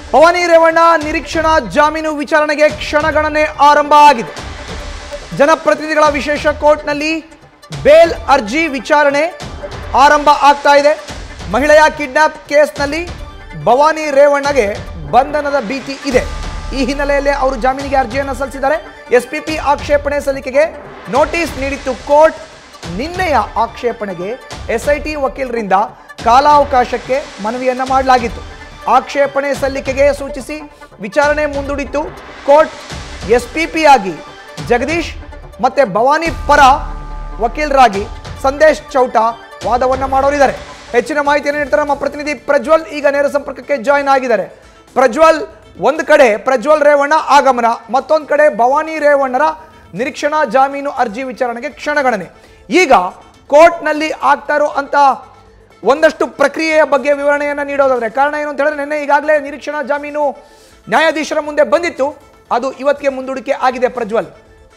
ಭವಾನಿ ರೇವಣ್ಣ ನಿರೀಕ್ಷಣಾ ಜಾಮೀನು ವಿಚಾರಣೆಗೆ ಕ್ಷಣಗಣನೆ ಆರಂಭ ಆಗಿದೆ ಜನಪ್ರತಿನಿಧಿಗಳ ವಿಶೇಷ ಕೋರ್ಟ್ನಲ್ಲಿ ಬೇಲ್ ಅರ್ಜಿ ವಿಚಾರಣೆ ಆರಂಭ ಆಗ್ತಾ ಇದೆ ಮಹಿಳೆಯ ಕಿಡ್ನಾಪ್ ಕೇಸ್ನಲ್ಲಿ ಭವಾನಿ ರೇವಣ್ಣಗೆ ಬಂಧನದ ಭೀತಿ ಇದೆ ಈ ಹಿನ್ನೆಲೆಯಲ್ಲಿ ಅವರು ಜಾಮೀನಿಗೆ ಅರ್ಜಿಯನ್ನು ಸಲ್ಲಿಸಿದ್ದಾರೆ ಎಸ್ಪಿಪಿ ಆಕ್ಷೇಪಣೆ ಸಲ್ಲಿಕೆಗೆ ನೋಟಿಸ್ ನೀಡಿತ್ತು ಕೋರ್ಟ್ ನಿನ್ನೆಯ ಆಕ್ಷೇಪಣೆಗೆ ಎಸ್ಐಟಿ ವಕೀಲರಿಂದ ಕಾಲಾವಕಾಶಕ್ಕೆ ಮನವಿಯನ್ನ ಮಾಡಲಾಗಿತ್ತು ಆಕ್ಷೇಪಣೆ ಸಲ್ಲಿಕೆಗೆ ಸೂಚಿಸಿ ವಿಚಾರಣೆ ಮುಂದೂಡಿತ್ತು ಕೋರ್ಟ್ ಎಸ್ಪಿಪಿ ಆಗಿ ಜಗದೀಶ್ ಮತ್ತೆ ಭವಾನಿ ಪರ ವಕೀಲರಾಗಿ ಸಂದೇಶ್ ಚೌಟ ವಾದವನ್ನ ಮಾಡೋರಿದ್ದಾರೆ ಹೆಚ್ಚಿನ ಮಾಹಿತಿಯನ್ನು ನೀಡ್ತಾರೆ ನಮ್ಮ ಪ್ರತಿನಿಧಿ ಪ್ರಜ್ವಲ್ ಈಗ ನೇರ ಸಂಪರ್ಕಕ್ಕೆ ಜಾಯಿನ್ ಆಗಿದ್ದಾರೆ ಪ್ರಜ್ವಲ್ ಒಂದು ಕಡೆ ಪ್ರಜ್ವಲ್ ರೇವಣ್ಣ ಆಗಮನ ಮತ್ತೊಂದು ಕಡೆ ಭವಾನಿ ರೇವಣ್ಣರ ನಿರೀಕ್ಷಣಾ ಜಾಮೀನು ಅರ್ಜಿ ವಿಚಾರಣೆಗೆ ಕ್ಷಣಗಣನೆ ಈಗ ಕೋರ್ಟ್ನಲ್ಲಿ ಆಗ್ತಾ ಇರೋ ಅಂತ ಒಂದಷ್ಟು ಪ್ರಕ್ರಿಯೆಯ ಬಗ್ಗೆ ವಿವರಣೆಯನ್ನು ನೀಡೋದಾದ್ರೆ ಕಾರಣ ಏನು ಅಂತ ಹೇಳಿದ್ರೆ ನಿನ್ನೆ ಈಗಾಗಲೇ ನಿರೀಕ್ಷಣಾ ಜಾಮೀನು ನ್ಯಾಯಾಧೀಶರ ಮುಂದೆ ಬಂದಿತ್ತು ಅದು ಇವತ್ತಿಗೆ ಮುಂದೂಡಿಕೆ ಆಗಿದೆ ಪ್ರಜ್ವಲ್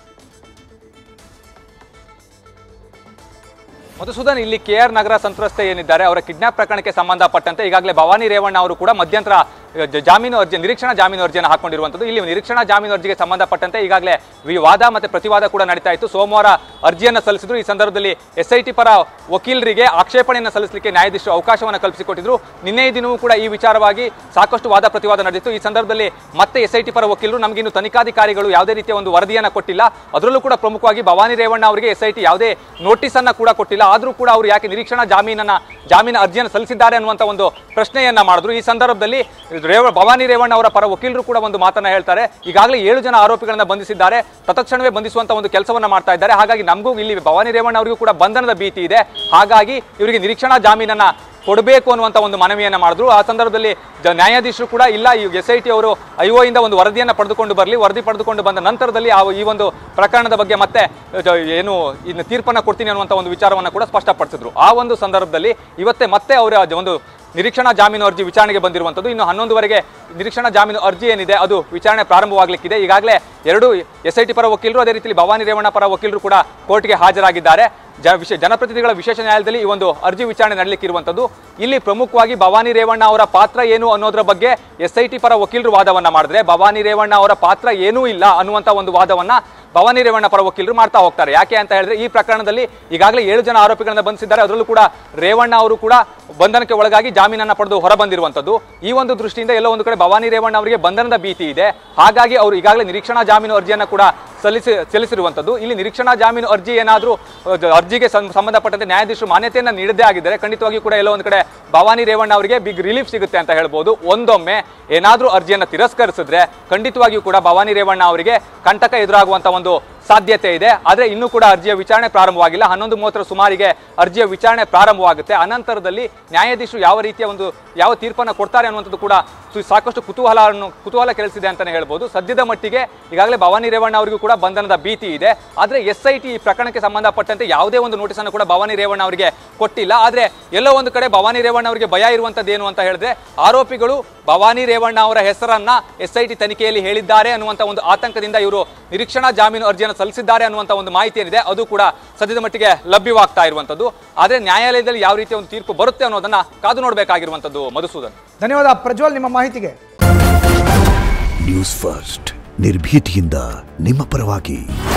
ಮಧುಸೂದನ್ ಇಲ್ಲಿ ಕೆ ಆರ್ ನಗರ ಸಂತ್ರಸ್ತೆ ಏನಿದ್ದಾರೆ ಅವರ ಕಿಡ್ನಾಪ್ ಪ್ರಕರಣಕ್ಕೆ ಸಂಬಂಧಪಟ್ಟಂತೆ ಈಗಾಗಲೇ ಭವಾನಿ ರೇವಣ್ಣ ಅವರು ಕೂಡ ಮಧ್ಯಂತರ ಜ- ಜಾಮೀನು ಅರ್ಜಿ ನಿರೀಕ್ಷಣಾ ಜಾಮೀನು ಅರ್ಜಿಯನ್ನು ಹಾಕೊಂಡಿರುವಂಥದ್ದು ಇಲ್ಲಿ ನಿರೀಕ್ಷಣಾ ಜಾಮೀನು ಅರ್ಜಿಗೆ ಸಂಬಂಧಪಟ್ಟಂತೆ ಈಗಾಗಲೇ ವಿ- ವಾದ ಮತ್ತೆ ಪ್ರತಿವಾದ ಕೂಡ ನಡೀತಾ ಇತ್ತು ಸೋಮವಾರ ಅರ್ಜಿಯನ್ನು ಸಲ್ಲಿಸಿದ್ರು ಈ ಸಂದರ್ಭದಲ್ಲಿ ಎಸ್ ಐ ಟಿ ಪರ ವಕೀಲರಿಗೆ ಆಕ್ಷೇಪಣೆಯನ್ನು ಸಲ್ಲಿಸಲಿಕ್ಕೆ ನ್ಯಾಯಾಧೀಶರು ಅವಕಾಶವನ್ನು ಕಲ್ಪಿಸಿಕೊಟ್ಟಿದ್ರು ನಿನ್ನೆ ದಿನವೂ ಕೂಡ ಈ ವಿಚಾರವಾಗಿ ಸಾಕಷ್ಟು ವಾದ ಪ್ರತಿವಾದ ನಡೆದಿತ್ತು ಈ ಸಂದರ್ಭದಲ್ಲಿ ಮತ್ತೆ ಎಸ್ ಐ ಟಿ ಪರ ವಕೀಲರು ನಮಗಿನ್ನು ತನಿಖಾಧಿಕಾರಿಗಳು ಯಾವುದೇ ರೀತಿಯ ಒಂದು ವರದಿಯನ್ನು ಕೊಟ್ಟಿಲ್ಲ ಅದರಲ್ಲೂ ಕೂಡ ಪ್ರಮುಖವಾಗಿ ಭವಾನಿ ರೇವಣ್ಣ ಅವರಿಗೆ ಎಸ್ ಐ ಟಿ ಯಾವುದೇ ನೋಟಿಸ್ ಅನ್ನ ಕೂಡ ಕೊಟ್ಟಿಲ್ಲ ಆದರೂ ಕೂಡ ಅವರು ಯಾಕೆ ನಿರೀಕ್ಷಣಾ ಜಾಮೀನನ್ನ ಜಾಮೀನು ಅರ್ಜಿಯನ್ನು ಸಲ್ಲಿಸಿದ್ದಾರೆ ಅನ್ನುವಂಥ ಒಂದು ಪ್ರಶ್ನೆಯನ್ನ ಮಾಡಿದ್ರು ಈ ಸಂದರ್ಭದಲ್ಲಿ ರೇವ ಭವಾನಿ ರೇವಣ್ಣ ಅವರ ಪರ ವಕೀಲರು ಕೂಡ ಒಂದು ಮಾತನ್ನ ಹೇಳ್ತಾರೆ ಈಗಾಗಲೇ ಏಳು ಜನ ಆರೋಪಿಗಳನ್ನ ಬಂಧಿಸಿದ್ದಾರೆ ತತ್ಕ್ಷಣವೇ ಬಂಧಿಸುವಂತ ಒಂದು ಕೆಲಸವನ್ನ ಮಾಡ್ತಾ ಇದ್ದಾರೆ ಹಾಗಾಗಿ ನಮಗೂ ಇಲ್ಲಿ ಭವಾನಿ ರೇವಣ್ಣ ಅವರಿಗೂ ಕೂಡ ಬಂಧನದ ಭೀತಿ ಇದೆ ಹಾಗಾಗಿ ಇವರಿಗೆ ನಿರೀಕ್ಷಣಾ ಜಾಮೀನನ್ನ ಕೊಡಬೇಕು ಅನ್ನುವಂಥ ಒಂದು ಮನವಿಯನ್ನ ಮಾಡಿದ್ರು ಆ ಸಂದರ್ಭದಲ್ಲಿ ಜ- ನ್ಯಾಯಾಧೀಶರು ಕೂಡ ಇಲ್ಲ ಈ ಎಸ್ ಐ ಟಿ ಅವರು ಐಒ ಇಂದ ಒಂದು ವರದಿಯನ್ನು ಪಡೆದುಕೊಂಡು ಬರಲಿ ವರದಿ ಪಡೆದುಕೊಂಡು ಬಂದ ನಂತರದಲ್ಲಿ ಆ ಈ ಒಂದು ಪ್ರಕರಣದ ಬಗ್ಗೆ ಮತ್ತೆ ಜ- ಏನು ಇನ್ನು ತೀರ್ಪನ್ನ ಕೊಡ್ತೀನಿ ಅನ್ನುವಂಥ ಒಂದು ವಿಚಾರವನ್ನು ಕೂಡ ಸ್ಪಷ್ಟಪಡಿಸಿದ್ರು ಆ ಒಂದು ಸಂದರ್ಭದಲ್ಲಿ ಇವತ್ತೇ ಮತ್ತೆ ಅವರ ಒಂದು ನಿರೀಕ್ಷಣಾ ಜಾಮೀನು ಅರ್ಜಿ ವಿಚಾರಣೆಗೆ ಬಂದಿರುವಂಥದ್ದು ಇನ್ನು ಹನ್ನೊಂದುವರೆಗೆ ನಿರೀಕ್ಷಣಾ ಜಾಮೀನು ಅರ್ಜಿ ಏನಿದೆ ಅದು ವಿಚಾರಣೆ ಪ್ರಾರಂಭವಾಗಲಿಕ್ಕಿದೆ ಈಗಾಗಲೇ ಎರಡು ಎಸ್ ಐ ಟಿ ಪರ ವಕೀಲರು ಅದೇ ರೀತಿಯಲ್ಲಿ ಭವಾನಿ ರೇವಣ್ಣ ಪರ ವಕೀಲರು ಕೂಡ ಕೋರ್ಟ್ಗೆ ಹಾಜರಾಗಿದ್ದಾರೆ ಜ ವಿಶೇ ಜನಪ್ರತಿನಿಧಿಗಳ ವಿಶೇಷ ನ್ಯಾಯಾಲಯದಲ್ಲಿ ಈ ಒಂದು ಅರ್ಜಿ ವಿಚಾರಣೆ ನಡೆಯಲಿಕ್ಕಿರುವಂಥದ್ದು ಇಲ್ಲಿ ಪ್ರಮುಖವಾಗಿ ಭವಾನಿ ರೇವಣ್ಣ ಅವರ ಪಾತ್ರ ಏನು ಅನ್ನೋದ್ರ ಬಗ್ಗೆ ಎಸ್ ಐ ಟಿ ಪರ ವಕೀಲರು ವಾದವನ್ನ ಮಾಡಿದ್ರೆ ಭವಾನಿ ರೇವಣ್ಣ ಅವರ ಪಾತ್ರ ಏನೂ ಇಲ್ಲ ಅನ್ನುವಂಥ ಒಂದು ವಾದವನ್ನ ಭವಾನಿ ರೇವಣ್ಣ ಪರ ವಕೀಲರು ಮಾಡ್ತಾ ಹೋಗ್ತಾರೆ ಯಾಕೆ ಅಂತ ಹೇಳಿದ್ರೆ ಈ ಪ್ರಕರಣದಲ್ಲಿ ಈಗಾಗಲೇ ಏಳು ಜನ ಆರೋಪಿಗಳನ್ನ ಬಂಧಿಸಿದ್ದಾರೆ ಅದರಲ್ಲೂ ಕೂಡ ರೇವಣ್ಣ ಅವರು ಕೂಡ ಬಂಧನಕ್ಕೆ ಒಳಗಾಗಿ ಜಾಮೀನನ್ನ ಪಡೆದು ಹೊರ ಬಂದಿರುವಂಥದ್ದು ಈ ಒಂದು ದೃಷ್ಟಿಯಿಂದ ಎಲ್ಲೋ ಒಂದು ಕಡೆ ಭವಾನಿ ರೇವಣ್ಣ ಅವರಿಗೆ ಬಂಧನದ ಭೀತಿ ಇದೆ ಹಾಗಾಗಿ ಅವರು ಈಗಾಗಲೇ ನಿರೀಕ್ಷಣಾ ಜಾಮೀನು ಅರ್ಜಿಯನ್ನ ಕೂಡ ಸಲ್ಲಿಸಿ ಸಲ್ಲಿಸಿರುವಂಥದ್ದು ಇಲ್ಲಿ ನಿರೀಕ್ಷಣಾ ಜಾಮೀನು ಅರ್ಜಿ ಏನಾದರೂ ಅರ್ಜಿಗೆ ಸಂ- ಸಂಬಂಧಪಟ್ಟಂತೆ ನ್ಯಾಯಾಧೀಶರು ಮಾನ್ಯತೆಯನ್ನು ನೀಡದೇ ಆಗಿದ್ದರೆ ಖಂಡಿತವಾಗಿಯೂ ಕೂಡ ಎಲ್ಲೋ ಒಂದು ಕಡೆ ಭವಾನಿ ರೇವಣ್ಣ ಅವರಿಗೆ ಬಿಗ್ ರಿಲೀಫ್ ಸಿಗುತ್ತೆ ಅಂತ ಹೇಳ್ಬೋದು ಒಂದೊಮ್ಮೆ ಏನಾದರೂ ಅರ್ಜಿಯನ್ನು ತಿರಸ್ಕರಿಸಿದ್ರೆ ಖಂಡಿತವಾಗಿಯೂ ಕೂಡ ಭವಾನಿ ರೇವಣ್ಣ ಅವರಿಗೆ ಕಂಟಕ ಎದುರಾಗುವಂಥ ಒಂದು ಸಾಧ್ಯತೆ ಇದೆ ಆದರೆ ಇನ್ನೂ ಕೂಡ ಅರ್ಜಿಯ ವಿಚಾರಣೆ ಪ್ರಾರಂಭವಾಗಿಲ್ಲ ಹನ್ನೊಂದು ಮೂವತ್ತರ ಸುಮಾರಿಗೆ ಅರ್ಜಿಯ ವಿಚಾರಣೆ ಪ್ರಾರಂಭವಾಗುತ್ತೆ ಅನಂತರದಲ್ಲಿ ನ್ಯಾಯಾಧೀಶರು ಯಾವ ರೀತಿಯ ಒಂದು ಯಾವ ತೀರ್ಪನ್ನು ಕೊಡ್ತಾರೆ ಅನ್ನುವಂಥದ್ದು ಕೂಡ ಸು- ಸಾಕಷ್ಟು ಕುತೂಹಲವನ್ನು ಕುತೂಹಲ ಕೆಳಿಸಿದೆ ಅಂತಲೇ ಹೇಳ್ಬೋದು ಸದ್ಯದ ಮಟ್ಟಿಗೆ ಈಗಾಗಲೇ ಭವಾನಿ ರೇವಣ್ಣ ಅವರಿಗೂ ಕೂಡ ಬಂಧನದ ಭೀತಿ ಇದೆ ಆದರೆ ಎಸ್ ಐ ಟಿ ಈ ಪ್ರಕರಣಕ್ಕೆ ಸಂಬಂಧಪಟ್ಟಂತೆ ಯಾವುದೇ ಒಂದು ನೋಟಿಸನ್ನು ಕೂಡ ಭವಾನಿ ರೇವಣ್ಣ ಅವರಿಗೆ ಕೊಟ್ಟಿಲ್ಲ ಆದರೆ ಎಲ್ಲೋ ಒಂದು ಕಡೆ ಭವಾನಿ ರೇವಣ್ಣ ಅವರಿಗೆ ಭಯ ಇರುವಂಥದ್ದು ಏನು ಅಂತ ಹೇಳಿದ್ರೆ ಆರೋಪಿಗಳು ಭವಾನಿ ರೇವಣ್ಣ ಅವರ ಹೆಸರನ್ನ ಎಸ್ ಐ ಟಿ ತನಿಖೆಯಲ್ಲಿ ಹೇಳಿದ್ದಾರೆ ಅನ್ನುವಂಥ ಒಂದು ಆತಂಕದಿಂದ ಇವರು ನಿರೀಕ್ಷಣಾ ಜಾಮೀನು ಅರ್ಜಿಯನ್ನು ಸಲ್ಲಿಸಿದ್ದಾರೆ ಅನ್ನುವಂಥ ಒಂದು ಮಾಹಿತಿ ಏನಿದೆ ಅದು ಕೂಡ ಸದ್ಯದ ಮಟ್ಟಿಗೆ ಲಭ್ಯವಾಗ್ತಾ ಇರುವಂಥದ್ದು ಆದರೆ ನ್ಯಾಯಾಲಯದಲ್ಲಿ ಯಾವ ರೀತಿಯ ಒಂದು ತೀರ್ಪು ಬರುತ್ತೆ ಅನ್ನೋದನ್ನ ಕಾದು ನೋಡಬೇಕಾಗಿರುವಂಥದ್ದು ಮಧುಸೂದನ್ ಧನ್ಯವಾದ ಪ್ರಜ್ವಲ್ ನಿಮ್ಮ ಮಾಹಿತಿಗೆ ನ್ಯೂಸ್ ಫಸ್ಟ್ ನಿರ್ಭೀತಿಯಿಂದ ನಿಮ್ಮ ಪರವಾಗಿ